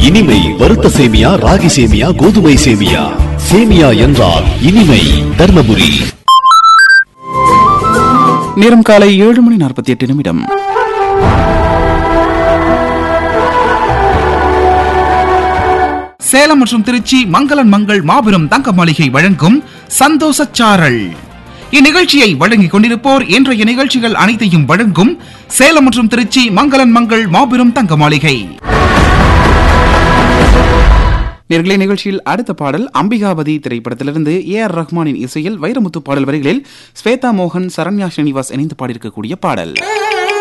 இனிமை வறுத்த சேமியா ராகி சேமியா கோதுமை சேமியா சேமியா என்றால் இனிமை தர்மபுரி நேரம் காலை ஏழு மணி நாற்பத்தி எட்டு நிமிடம் சேலம் மற்றும் திருச்சி மங்களன் மங்கள் மாபெரும் தங்க மாளிகை வழங்கும் சந்தோஷ சாரல் இந்நிகழ்ச்சியை வழங்கிக் கொண்டிருப்போர் இன்றைய நிகழ்ச்சிகள் அனைத்தையும் வழங்கும் சேலம் மற்றும் திருச்சி மங்களன் மங்கள் மாபெரும் தங்க மாளிகை நேர்களை நிகழ்ச்சியில் அடுத்த பாடல் அம்பிகாபதி திரைப்படத்திலிருந்து ஏ ஆர் ரஹ்மானின் இசையில் வைரமுத்து பாடல் வரிகளில் ஸ்வேதா மோகன் சரண்யா ஸ்ரீனிவாஸ் இணைந்து பாடியிருக்கக்கூடிய பாடல்